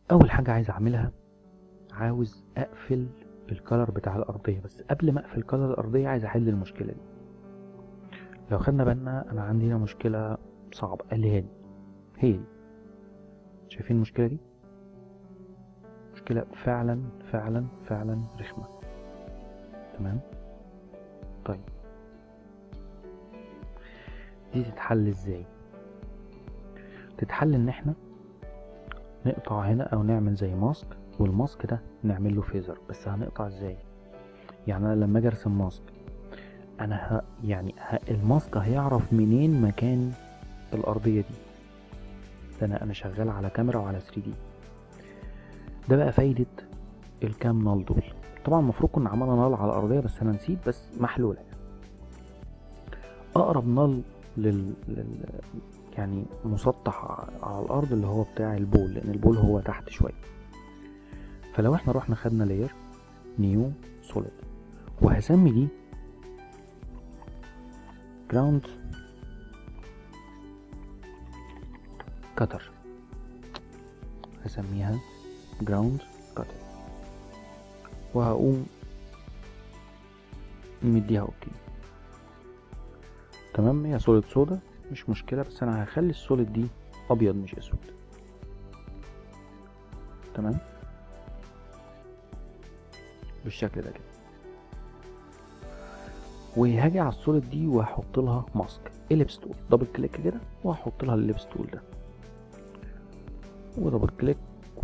اول حاجه عايز اعملها عاوز اقفل الكلر بتاع الارضيه بس قبل ما اقفل كلر الارضيه عايز احل المشكله دي لو خدنا بالنا انا عندي هنا مشكله صعبه اللي هي دي هي دي شايفين المشكله دي مشكله فعلا فعلا فعلا رخمه تمام طيب دي تتحل ازاي تتحل ان احنا نقطع هنا او نعمل زي ماسك والماسك ده نعمل له فيزر بس هنقطع ازاي يعني انا لما اجي ارسم ماسك انا ه... يعني ه... الماسك هيعرف منين مكان الارضيه دي ده انا انا شغال على كاميرا وعلى 3 دي ده بقى فايده الكام نال دول طبعا المفروض كنا عملنا نال على الارضيه بس انا نسيت بس محلوله يعني. اقرب نال لل... لل... يعني مسطح على الارض اللي هو بتاع البول لان البول هو تحت شويه فلو احنا رحنا خدنا لاير نيو سوليد وهسمي دي جراوند كتر هسميها جراوند كتر وهقوم مديها اوكي تمام هي سوليد سودا مش مشكلة بس انا هخلي السوليد دي ابيض مش اسود تمام بالشكل ده كده وهاجي على السوليد دي وهحط لها ماسك اليبس تول دبل كليك كده وهحط لها الاليبس تول ده ودبل كليك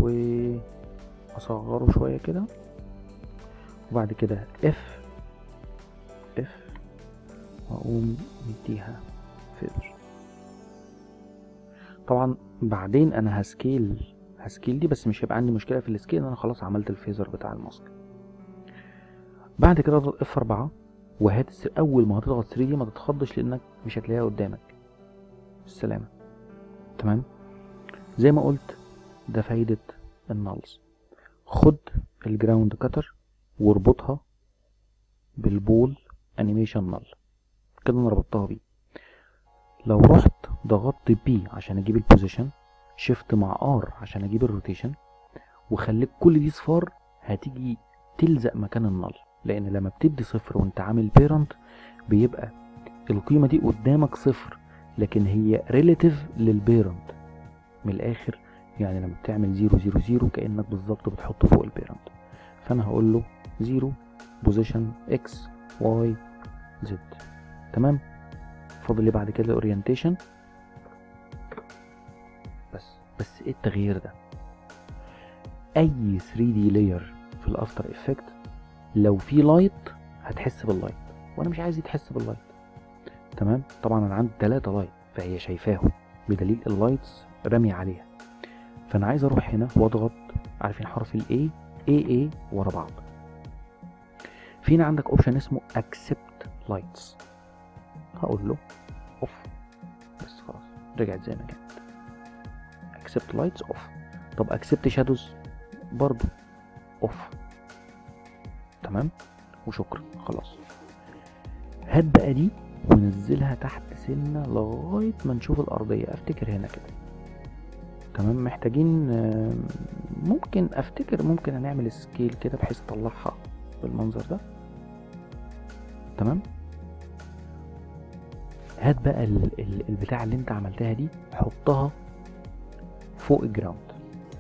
واصغره شويه كده وبعد كده اف اف واقوم مديها فيذر طبعا بعدين انا هسكيل هسكيل دي بس مش هيبقى عندي مشكله في السكيل ان انا خلاص عملت الفيزر بتاع الماسك بعد كده اضغط اف 4 وهات الس- اول ما هتضغط 3 دي ما تتخضش لانك مش هتلاقيها قدامك بالسلامه تمام زي ما قلت ده فايده النالز خد الجراوند كتر واربطها بالبول انيميشن نال كده انا ربطتها بيه لو رحت ضغطت بي عشان اجيب البوزيشن شيفت مع ار عشان اجيب الروتيشن وخليك كل دي صفار هتيجي تلزق مكان النل لان لما بتدي صفر وانت عامل بيرنت بيبقى القيمه دي قدامك صفر لكن هي ريليتيف للبيرنت من الاخر يعني لما بتعمل زيرو زيرو زيرو كانك بالظبط بتحطه فوق البيرنت فانا هقول له زيرو بوزيشن اكس واي زد تمام فاضل لي بعد كده الاورينتيشن بس بس ايه التغيير ده اي 3 دي لاير في الافتر افكت لو في لايت هتحس باللايت وانا مش عايز تحس باللايت تمام طبعا انا عندي 3 لايت فهي شايفاهم بدليل اللايتس رامي عليها فانا عايز اروح هنا واضغط عارفين حرف الاي اي اي ورا بعض فينا عندك اوبشن اسمه accept lights هقول له اوف بس خلاص رجعت زي ما كانت accept lights اوف طب accept shadows برضو اوف تمام وشكرا خلاص هات بقى دي ونزلها تحت سنة لغاية ما نشوف الأرضية أفتكر هنا كده تمام محتاجين آم، ممكن أفتكر ممكن هنعمل سكيل كده بحيث أطلعها بالمنظر ده تمام هات بقى ال- ال- البتاع اللي انت عملتها دي حطها فوق الجراوند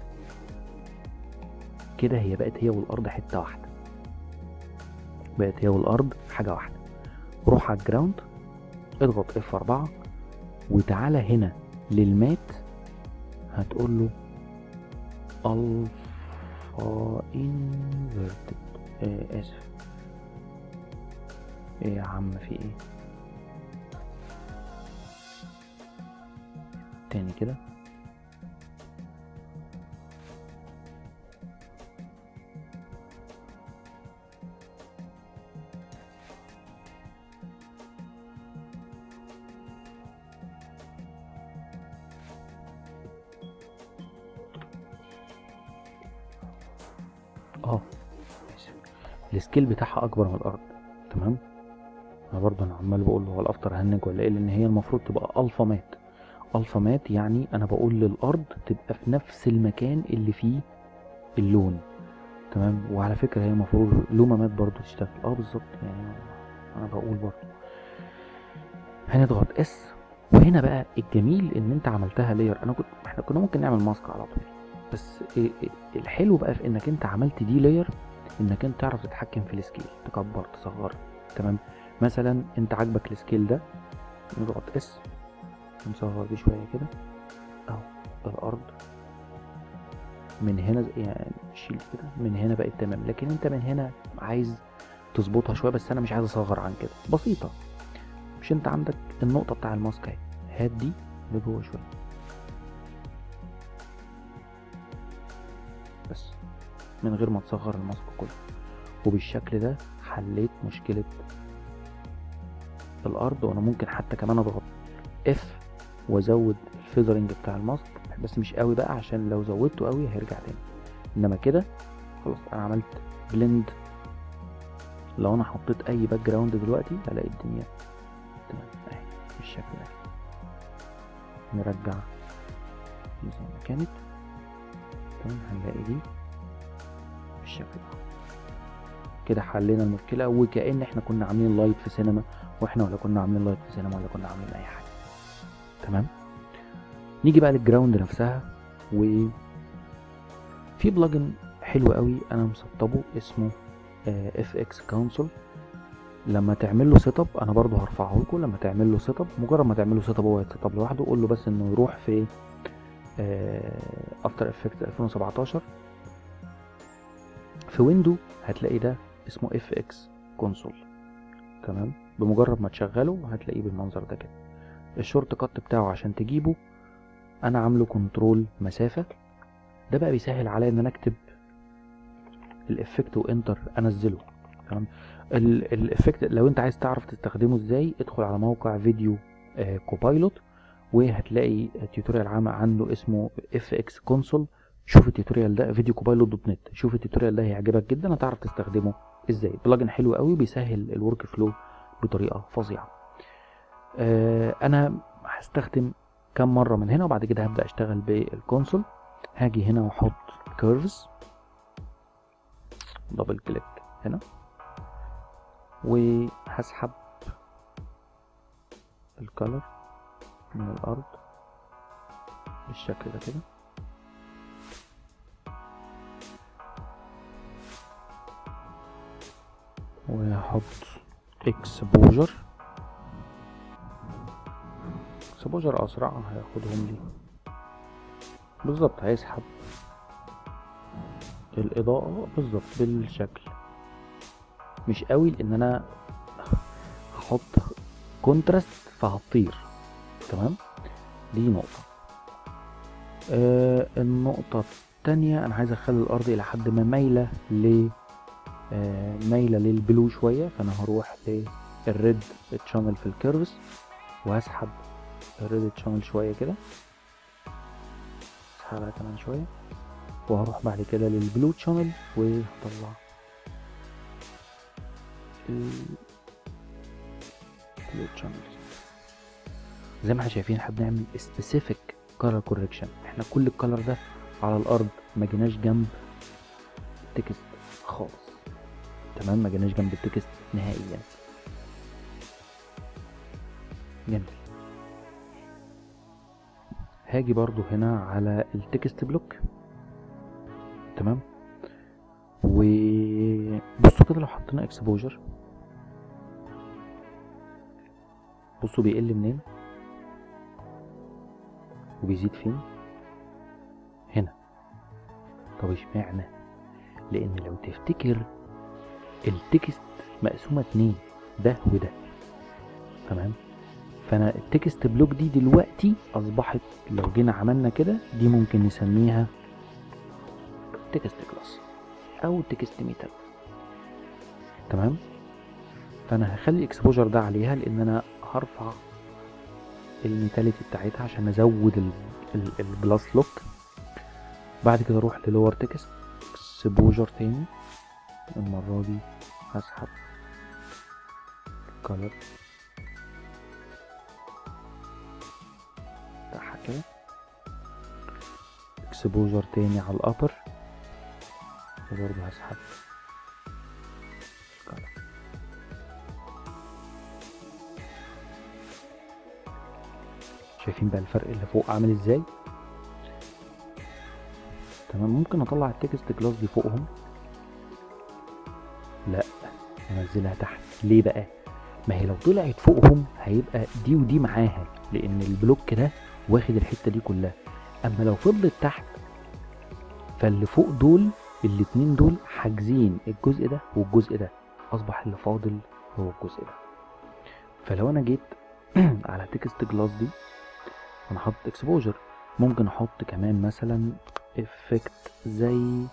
كده هي بقت هي والارض حته واحده بقت هي والارض حاجه واحده روح على الجراوند اضغط اف 4 وتعالى هنا للمات هتقول له الفا انفيرتد آه اسف ايه يا عم في ايه تاني كده اه ماشي. السكيل بتاعها اكبر من الارض تمام انا برضه انا عمال بقول له هو الافتر هنج ولا ايه لان هي المفروض تبقى الفا مات الفا مات يعني انا بقول للارض تبقى في نفس المكان اللي فيه اللون تمام وعلى فكره هي المفروض لوما مات برضو تشتغل اه بالظبط يعني انا بقول برضو هنضغط اس وهنا بقى الجميل ان انت عملتها لاير انا كنت احنا كنا ممكن نعمل ماسك على طول بس إيه إيه الحلو بقى في انك انت عملت دي لاير انك انت تعرف تتحكم في السكيل تكبر تصغر تمام مثلا انت عاجبك السكيل ده نضغط اس نصغر دي شويه كده اهو الارض من هنا زي- يعني شيل كده من هنا بقت تمام لكن انت من هنا عايز تظبطها شويه بس انا مش عايز اصغر عن كده بسيطه مش انت عندك النقطه بتاع الماسك اهي هات دي لجوه شويه بس من غير ما تصغر الماسك كله وبالشكل ده حليت مشكله الارض وانا ممكن حتى كمان اضغط اف وازود الفيذرنج بتاع الماسك بس مش قوي بقى عشان لو زودته قوي هيرجع تاني انما كده خلاص انا عملت بلند لو انا حطيت اي باك جراوند دلوقتي هلاقي الدنيا تمام اهي بالشكل ده نرجع زي ما كانت تمام هنلاقي دي بالشكل ده كده حلينا المشكله وكأن احنا كنا عاملين لايت في سينما واحنا ولا كنا عاملين لايت في سينما ولا كنا عاملين اي حاجه تمام نيجي بقى للجراوند نفسها و في بلجن حلو قوي انا مسطبه اسمه اف اكس كونسول لما تعمل له سيت اب انا برضو هرفعه لكم لما تعمل له سيت اب مجرد ما تعمل له سيت اب هو يتسيت اب لوحده قول له بس انه يروح في افتر افكت 2017 في ويندو هتلاقي ده اسمه اف اكس كونسول تمام بمجرد ما تشغله هتلاقيه بالمنظر ده كده الشورت كات بتاعه عشان تجيبه انا عامله كنترول مسافة ده بقى بيسهل عليا ان انا اكتب الافكت وانتر انزله تمام ال- الافكت لو انت عايز تعرف تستخدمه ازاي ادخل على موقع فيديو آه، كوبايلوت وهتلاقي توتوريال عام عنه اسمه اف اكس كونسول شوف التوتوريال ده فيديو كوبايلوت دوت نت شوف التوتوريال ده هيعجبك جدا هتعرف تستخدمه ازاي بلجن حلو قوي بيسهل الورك فلو بطريقه فظيعه آه، انا هستخدم كام مره من هنا وبعد كده هبدا اشتغل بالكونسول هاجي هنا واحط كيرفز دبل كليك هنا وهسحب الكالر من الارض بالشكل ده كده وهحط اكسبوجر اكسبوجر اسرع هياخدهم لي بالظبط هيسحب الاضاءة بالظبط بالشكل مش قوي لان انا هحط كونتراست فهتطير تمام دي نقطة آه النقطة التانية انا عايز اخلي الارض الى حد ما مايلة ل آه مايلة للبلو شوية فانا هروح للريد تشانل في الكيرفز وهسحب الريد تشانل شوية كده اسحبها كمان شوية وهروح بعد كده للبلو تشانل وهطلع البلو تشانل زي ما احنا شايفين احنا بنعمل سبيسيفيك كولر كوركشن احنا كل الكولر ده على الارض ما جيناش جنب التكست خالص تمام ما جيناش جنب التكست نهائيا جميل هاجي برضو هنا على التكست بلوك تمام وبصوا كده لو حطينا اكسبوجر بصوا بيقل منين وبيزيد فين هنا طب اشمعنى لان لو تفتكر التكست مقسومة اتنين ده وده تمام فانا التكست بلوك دي دلوقتي اصبحت لو جينا عملنا كده دي ممكن نسميها تكست كلاس او تكست ميتال تمام فانا هخلي الاكسبوجر ده عليها لان انا هرفع الميتاليتي بتاعتها عشان ازود ال- ال- البلاس لوك بعد كده اروح للور تكست اكسبوجر تاني المرة دي هسحب color اكسبوجر تاني على الابر وبرضه هسحب سكالا شايفين بقى الفرق اللي فوق عامل ازاي تمام ممكن اطلع التكست كلاس دي فوقهم لا انزلها تحت ليه بقى ما هي لو طلعت فوقهم هيبقى دي ودي معاها لان البلوك ده واخد الحته دي كلها اما لو فضلت تحت فاللي فوق دول الاتنين دول حاجزين الجزء ده والجزء ده اصبح اللي فاضل هو الجزء ده فلو انا جيت على تكست كلاس دي انا حاطط اكسبوجر ممكن احط كمان مثلا افكت زي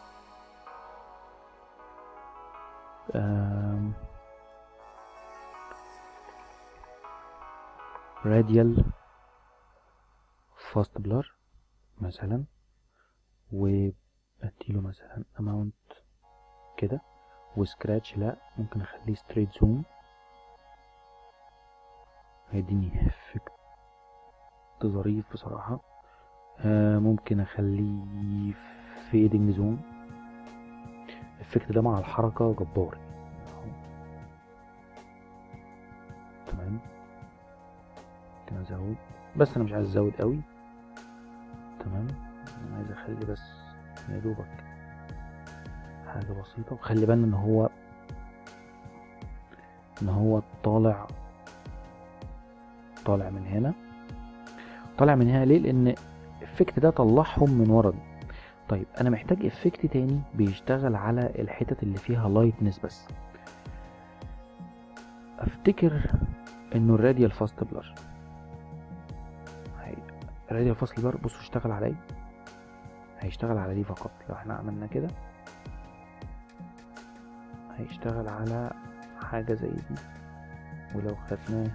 راديال فاست بلر مثلا واديله مثلا اماونت كده وسكراتش لا ممكن اخليه ستريت زوم هيديني افكت ظريف بصراحة آه ممكن اخليه فيدنج زوم الافكت ده مع الحركة جبار تمام ممكن ازود بس انا مش عايز ازود قوي تمام انا عايز اخلي بس يا دوبك حاجة بسيطة وخلي بالنا ان هو ان هو طالع طالع من هنا طالع من هنا ليه لان الافكت ده طلعهم من ورا دي طيب انا محتاج افكت تاني بيشتغل على الحتت اللي فيها لايتنس بس افتكر انه الراديال فاست بلر الراديال فاست بلر بصوا اشتغل على ايه هيشتغل على دي فقط لو احنا عملنا كده هيشتغل على حاجة زي دي ولو خدناه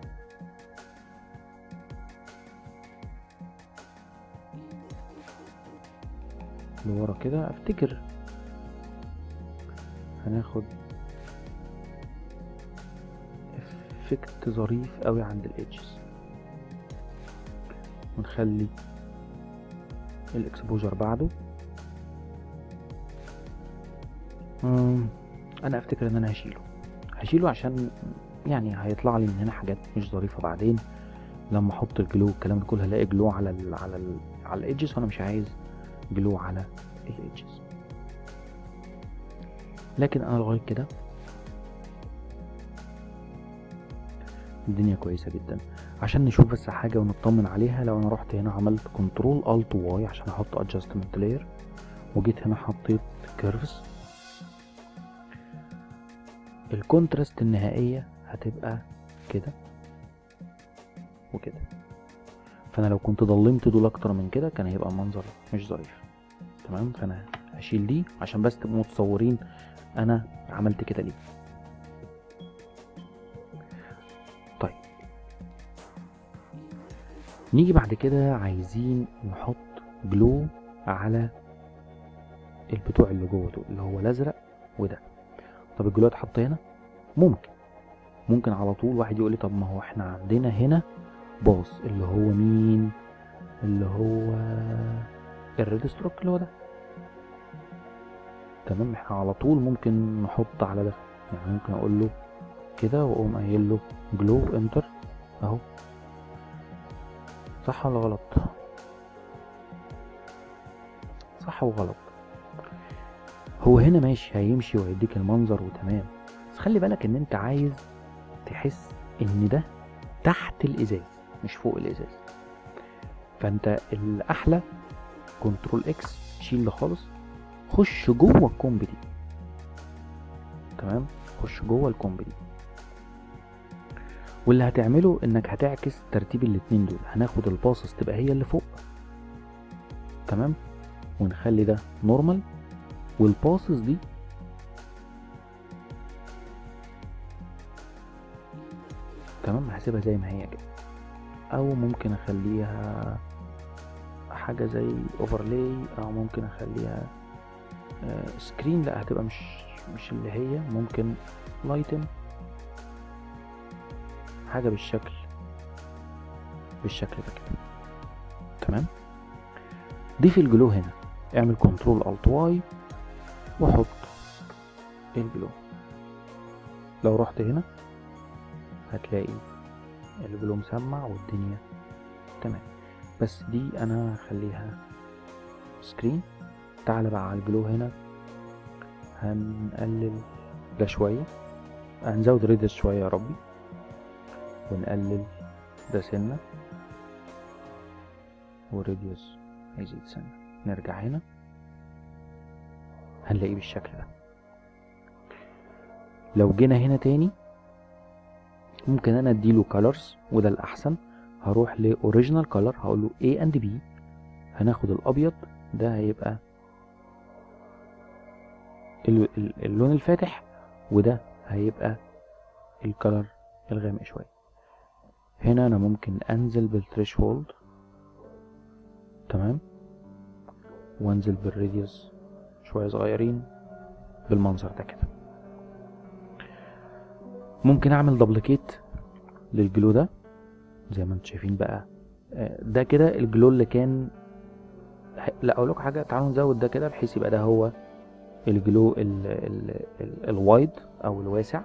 لورا كده افتكر هناخد افكت ظريف قوي عند الايدجز ونخلي الاكسبوجر بعده انا افتكر ان انا هشيله هشيله عشان يعني هيطلع لي من هنا حاجات مش ظريفه بعدين لما احط الجلو الكلام ده كله هلاقي جلو على ال على ال على الايدجز وانا مش عايز جلو على الايدجز لكن انا لغايه كده الدنيا كويسه جدا عشان نشوف بس حاجه ونطمن عليها لو انا رحت هنا عملت كنترول الت واي عشان احط ادجستمنت لاير وجيت هنا حطيت كيرفز الكونتراست النهائيه هتبقى كده وكده فانا لو كنت ضلمت دول اكتر من كده كان هيبقى منظر مش ظريف تمام فانا هشيل دي عشان بس تبقوا متصورين انا عملت كده ليه طيب نيجي بعد كده عايزين نحط جلو على البتوع اللي جوه دول اللي هو الازرق وده طب الجلو اتحط هنا ممكن ممكن على طول واحد يقول لي طب ما هو احنا عندنا هنا باص اللي هو مين اللي هو الريد ستروك اللي هو ده تمام احنا على طول ممكن نحط على ده يعني ممكن اقول له كده واقوم قايل له جلو انتر اهو صح ولا غلط صح وغلط هو هنا ماشي هيمشي ويديك المنظر وتمام بس خلي بالك ان انت عايز تحس ان ده تحت الازاز مش فوق الازاز فانت الاحلى كنترول اكس شيل ده خالص خش جوه الكومب دي تمام خش جوه الكومب دي واللي هتعمله انك هتعكس ترتيب الاتنين دول هناخد الباصص تبقى هي اللي فوق تمام ونخلي ده نورمال والباصص دي تمام هسيبها زي ما هي كده او ممكن اخليها حاجه زي اوفرلاي او ممكن اخليها سكرين لا هتبقى مش مش اللي هي ممكن لايتن حاجه بالشكل بالشكل ده كده تمام ضيف الجلو هنا اعمل كنترول الت واي وحط الجلو لو رحت هنا هتلاقي الجلو مسمع والدنيا تمام بس دي انا هخليها سكرين تعالى بقى على الجلو هنا هنقلل ده شوية هنزود ريدس شوية يا ربي ونقلل ده سنة والراديوس هيزيد سنة نرجع هنا هنلاقيه بالشكل ده لو جينا هنا تاني ممكن انا اديله colors وده الاحسن هروح لاوريجينال color هقول له A and B هناخد الابيض ده هيبقى ال- ال- اللون الفاتح وده هيبقى الكلر الغامق شوية هنا انا ممكن انزل بالثريشولد تمام وانزل بالراديوس شوية صغيرين بالمنظر ده كده ممكن اعمل دبليكيت للجلو ده زي ما انتم شايفين بقى آه، ده كده الجلو اللي كان ح- لا اقول لكم حاجه تعالوا نزود ده كده بحيث يبقى ده هو الجلو ال ال ال الوايد او الواسع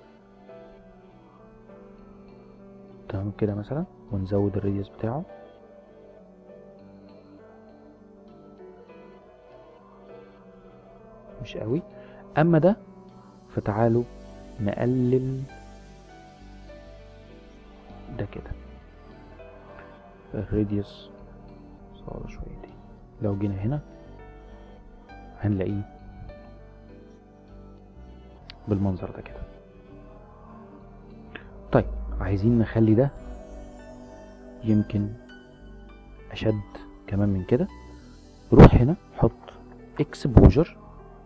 تمام كده مثلا ونزود الراديوس بتاعه مش قوي اما ده فتعالوا نقلل ده كده الراديوس صار شويتين لو جينا هنا هنلاقيه بالمنظر ده كده طيب عايزين نخلي ده يمكن اشد كمان من كده روح هنا حط اكسبوجر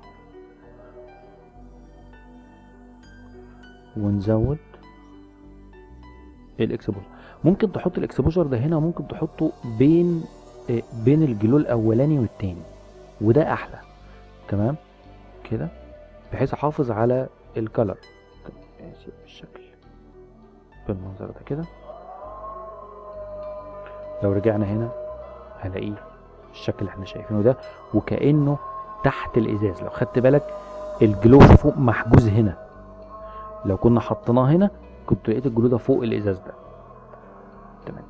ونزود الاكسبوجر ممكن تحط الاكسبوجر ده هنا وممكن تحطه بين آه، بين الجلو الاولاني والتاني وده احلى تمام كده بحيث احافظ على الكلر ماشي بالشكل بالمنظر ده كده لو رجعنا هنا هلاقيه الشكل اللي احنا شايفينه ده وكأنه تحت الازاز لو خدت بالك الجلو فوق محجوز هنا لو كنا حطيناه هنا كنت لقيت الجلو ده فوق الازاز ده تمام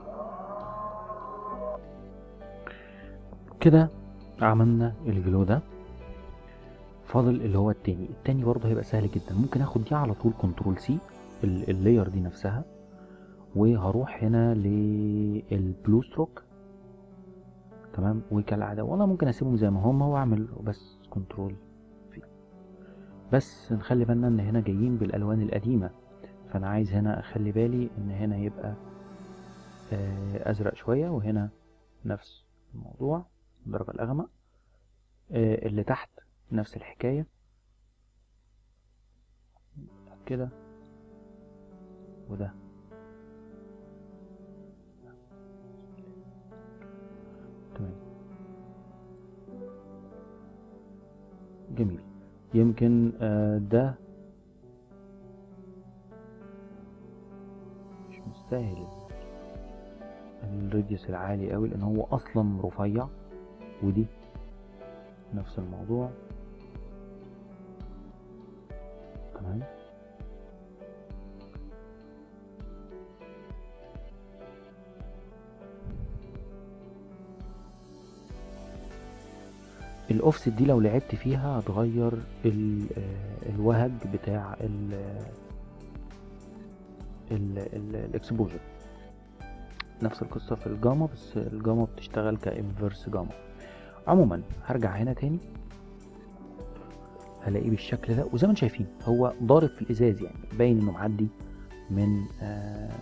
كده عملنا الجلو ده فاضل اللي هو التاني التاني برضه هيبقى سهل جدا ممكن اخد دي على طول كنترول سي اللاير دي نفسها وهروح هنا للبلو ستروك تمام وكالعاده والله ممكن اسيبهم زي ما هم واعمل بس كنترول في بس نخلي بالنا ان هنا جايين بالالوان القديمه فانا عايز هنا اخلي بالي ان هنا يبقى آه، ازرق شويه وهنا نفس الموضوع الدرجه الاغمق آه، اللي تحت نفس الحكايه كده وده تمام جميل يمكن آه، ده مش مستاهل الراديوس العالي قوي لان هو اصلا رفيع ودي نفس الموضوع تمام الاوفست دي لو لعبت فيها هتغير ال- آه، الوهج بتاع ال ال ال الاكسبوجر نفس القصة في الجاما بس الجاما بتشتغل كانفرس جاما عموما هرجع هنا تاني هلاقيه بالشكل ده وزي ما انتم شايفين هو ضارب في الازاز يعني باين انه معدي من آه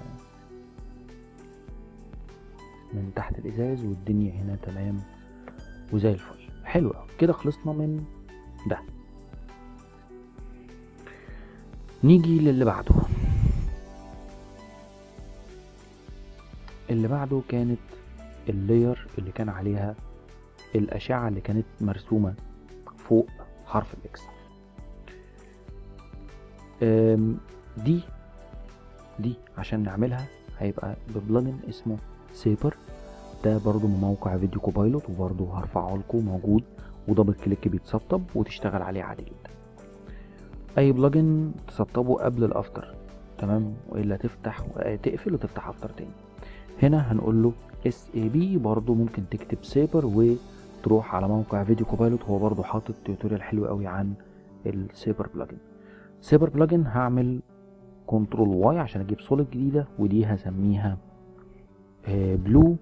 من تحت الازاز والدنيا هنا تمام وزي الفل حلو أوي. كده خلصنا من ده نيجي للي بعده اللي بعده كانت اللاير اللي كان عليها الأشعة اللي كانت مرسومة فوق حرف الإكس أم، دي دي عشان نعملها هيبقى ببلجن اسمه سيبر ده برضو من موقع فيديو كوبايلوت وبرضو هرفعه لكم موجود ودبل كليك بيتسطب وتشتغل عليه عادي جدا اي بلجن تسطبه قبل الافتر تمام والا تفتح تقفل وتفتح افتر تاني هنا هنقول له اس اي بي برضو ممكن تكتب سيبر وتروح على موقع فيديو كوبايلوت هو برضو حاطط توتوريال حلو قوي عن السيبر بلجن سيبر بلجن هعمل كنترول واي عشان اجيب سوليد جديده ودي هسميها بلو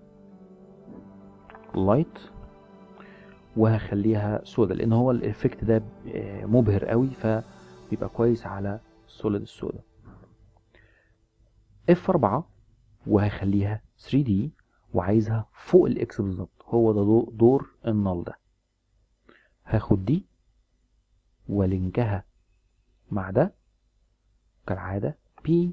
لايت وهخليها سودا لان هو الافكت ده آه، مبهر قوي فبيبقى كويس على السوليد السودا اف 4 وهخليها 3 دي وعايزها فوق الاكس بالظبط هو ده دو- دور النال ده هاخد دي ولينكها مع ده كالعادة بي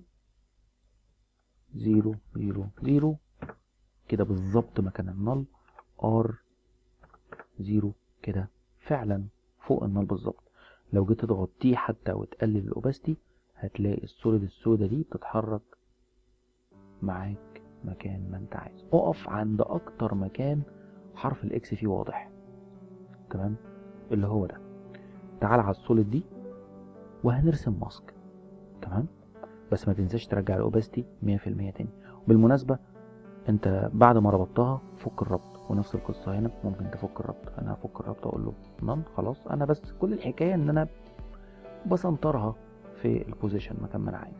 زيرو زيرو زيرو كده بالظبط مكان النل ار زيرو كده فعلا فوق النل بالظبط لو جيت تضغط تي حتى وتقلل الاوباستي هتلاقي السوليد السودا دي بتتحرك معاك مكان ما انت عايز اقف عند اكتر مكان حرف الاكس فيه واضح تمام اللي هو ده تعال على السوليد دي وهنرسم ماسك تمام بس ما تنساش ترجع الاوباستي 100% تاني وبالمناسبة انت بعد ما ربطتها فك الربط ونفس القصة هنا ممكن تفك الربط انا هفك الربط اقول له نون خلاص انا بس كل الحكاية ان انا بسنطرها في البوزيشن مكان ما انا عايز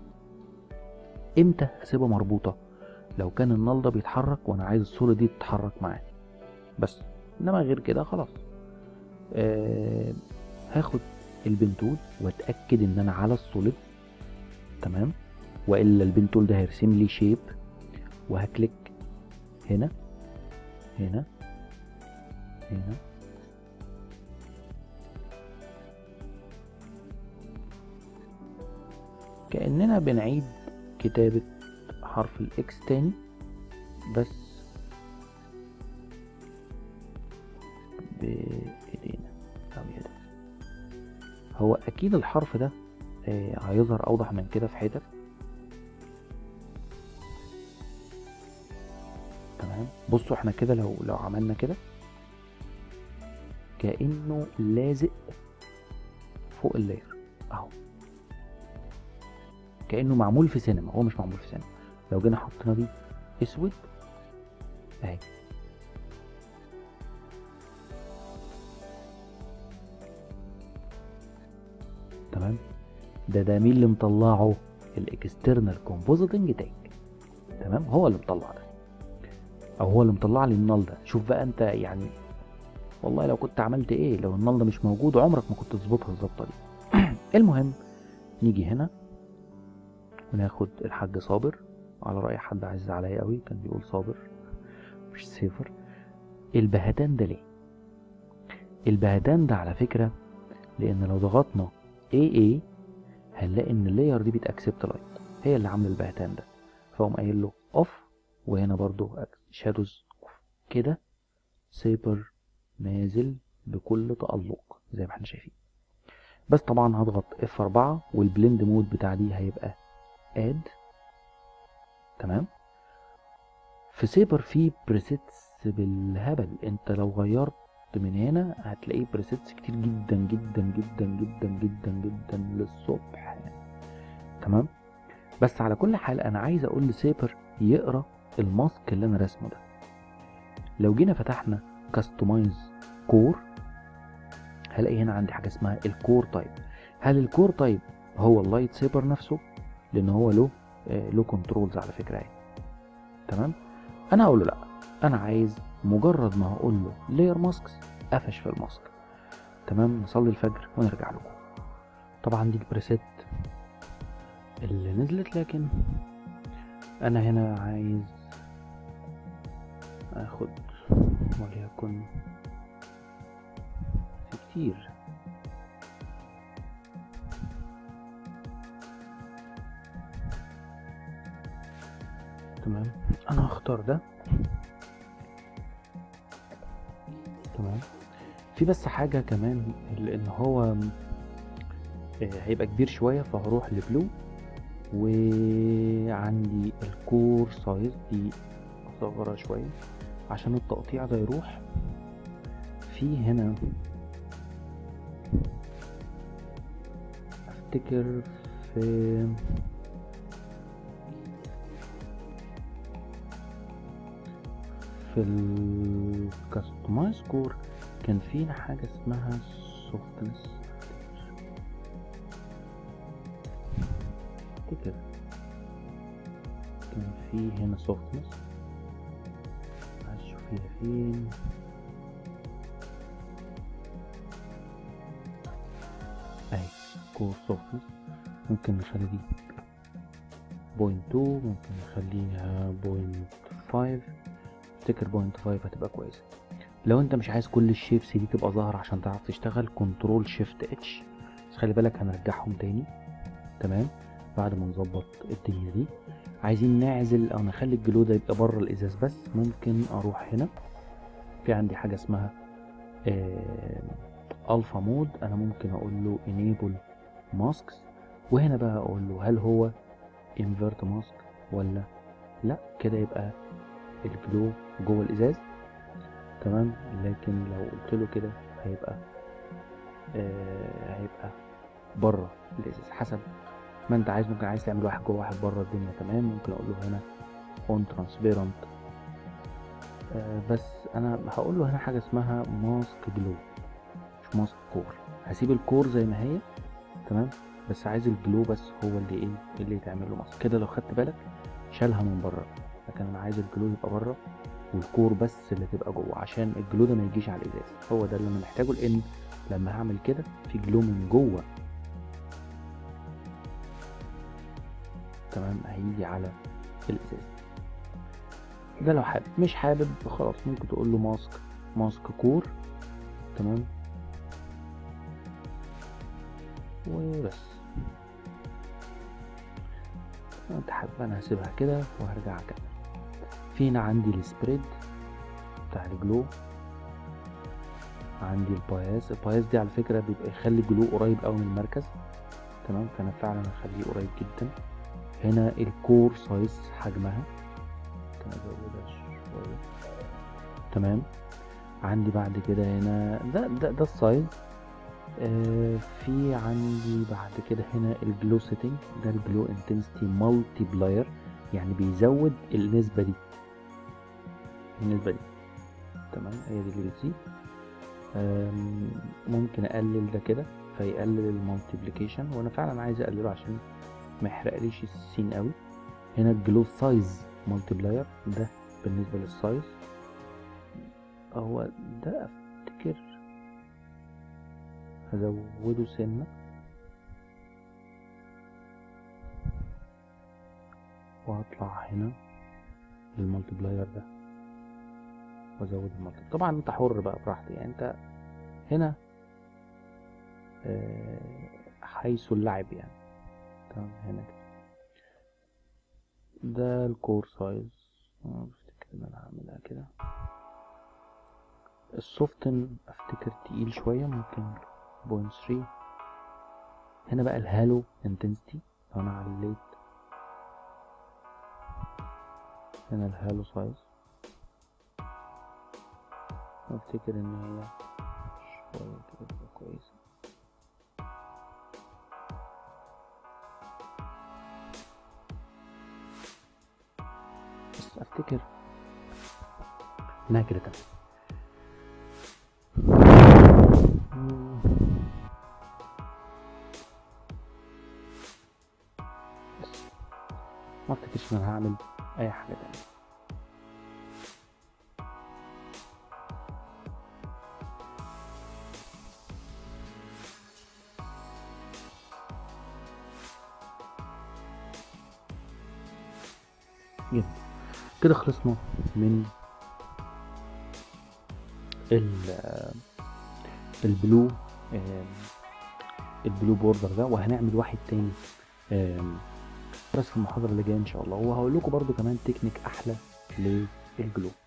امتى اسيبها مربوطة لو كان النال ده بيتحرك وانا عايز الصورة دي تتحرك معاه بس انما غير كده خلاص آه هاخد البنتول واتاكد ان انا على السوليد تمام والا البنتول ده هيرسم لي شيب وهكليك هنا هنا هنا كأننا بنعيد كتابة حرف الاكس تاني بس بإيدينا أو يدنا هو أكيد الحرف ده آه، هيظهر أوضح من كده في حتت تمام بصوا احنا كده لو لو عملنا كده كأنه لازق فوق اللاير اهو كأنه معمول في سينما هو مش معمول في سينما لو جينا حطينا دي اسود اهي تمام ده ده مين اللي مطلعه الاكسترنال كومبوزيتنج تاج تمام هو اللي مطلع ده او هو اللي مطلع لي النال ده شوف بقى انت يعني والله لو كنت عملت ايه لو النال ده مش موجود عمرك ما كنت تظبطها الظبطه دي المهم نيجي هنا وناخد الحاج صابر على رأي حد عزيز عليا قوي كان بيقول صابر مش سيفر البهتان ده ليه البهتان ده على فكرة لأن لو ضغطنا AA هنلاقي إن اللاير دي بتأكسبت لايت هي اللي عاملة البهتان ده فقوم قايل له اوف وهنا برضو شادوز اوف كده سيبر نازل بكل تألق زي ما احنا شايفين بس طبعا هضغط F4 والبلند مود بتاع دي هيبقى اد تمام في سيبر في بريسيتس بالهبل انت لو غيرت من هنا هتلاقي بريسيتس كتير جدا جدا جدا جدا جدا جدا للصبح تمام بس على كل حال انا عايز اقول لسيبر يقرا الماسك اللي انا رسمه ده لو جينا فتحنا كاستمايز كور هلاقي هنا عندي حاجه اسمها الكور تايب هل الكور تايب هو اللايت سيبر نفسه لان هو له آه له كنترولز على فكره يعني تمام انا هقول له لا انا عايز مجرد ما هقول له لاير ماسكس قفش في الماسك تمام نصلي الفجر ونرجع لكم طبعا دي البريسيت اللي نزلت لكن انا هنا عايز اخد وليكن في كتير تمام انا هختار ده تمام في بس حاجة كمان لان هو آه، هيبقى كبير شوية فهروح لبلو وعندي الكور سايز دي اصغرها شويه عشان التقطيع ده يروح في هنا افتكر في في الكاستمايز كور كان في حاجة اسمها softness افتكر كان في هنا softness عايز اشوف هي فين اهي كور softness ممكن نخلي دي بوينت تو ممكن نخليها بوينت فايف افتكر بوينت فايف هتبقى كويسة لو انت مش عايز كل الشيبس دي تبقى ظاهرة عشان تعرف تشتغل كنترول شيفت اتش بس خلي بالك هنرجعهم تاني تمام بعد ما نظبط الدنيا دي عايزين نعزل او نخلي الجلو ده يبقى بره الازاز بس ممكن اروح هنا في عندي حاجة اسمها الفا مود انا ممكن اقول له enable masks وهنا بقى اقول له هل هو invert mask ولا لا كده يبقى الجلو جوه الازاز تمام لكن لو قلت له كده هيبقى آه هيبقى بره الازاز حسب ما انت عايز ممكن عايز تعمل واحد جوه واحد بره الدنيا تمام ممكن اقول له هنا on transparent آه بس انا هقول له هنا حاجه اسمها ماسك جلو مش ماسك كور هسيب الكور زي ما هي تمام بس عايز الجلو بس هو اللي ايه اللي يتعمل له ماسك كده لو خدت بالك شالها من بره لكن انا عايز الجلو يبقى بره والكور بس اللي تبقى جوه عشان الجلو ده ما يجيش على الازاز هو ده اللي انا محتاجه لان لما هعمل كده في جلو من جوه تمام هيجي على الازاز ده لو حابب مش حابب خلاص ممكن تقول له ماسك ماسك كور تمام وبس انت حابب انا هسيبها كده وهرجع اكمل في هنا عندي السبريد بتاع الجلو عندي الباياس الباياس دي على فكرة بيبقى يخلي الجلو قريب قوي من المركز تمام فانا فعلا هخليه قريب جدا هنا الكور سايز حجمها ممكن ازودها شوية تمام عندي بعد كده هنا ده ده ده السايز آه في عندي بعد كده هنا الجلو سيتنج ده الجلو انتنسيتي مالتي بلاير يعني بيزود النسبة دي النسبة دي تمام هي دي اللي بتزيد ممكن اقلل ده كده فيقلل المالتيبليكيشن وانا فعلا عايز اقلله عشان ما يحرقليش السين قوي هنا الجلو سايز مالتيبلاير ده بالنسبة للسايز هو ده افتكر هزوده سنة وهطلع هنا للمالتيبلاير ده وازود المالتي طبعا انت حر بقى براحتك يعني انت هنا آه حيث اللعب يعني تمام هنا كده ده الكور سايز افتكر ان انا هعملها كده السوفتن افتكر تقيل شوية ممكن بوينت ثري هنا بقى الهالو انتنسيتي لو انا عليت هنا الهالو سايز افتكر ان هي شوية كده تبقى كويسة بس افتكر انها كده تمام بس ما افتكرش ان انا هعمل اي حاجة تانية جميل كده خلصنا من ال البلو البلو بوردر ده وهنعمل واحد تاني بس في المحاضرة اللي جاية ان شاء الله وهقول لكم برضو كمان تكنيك احلى للجلو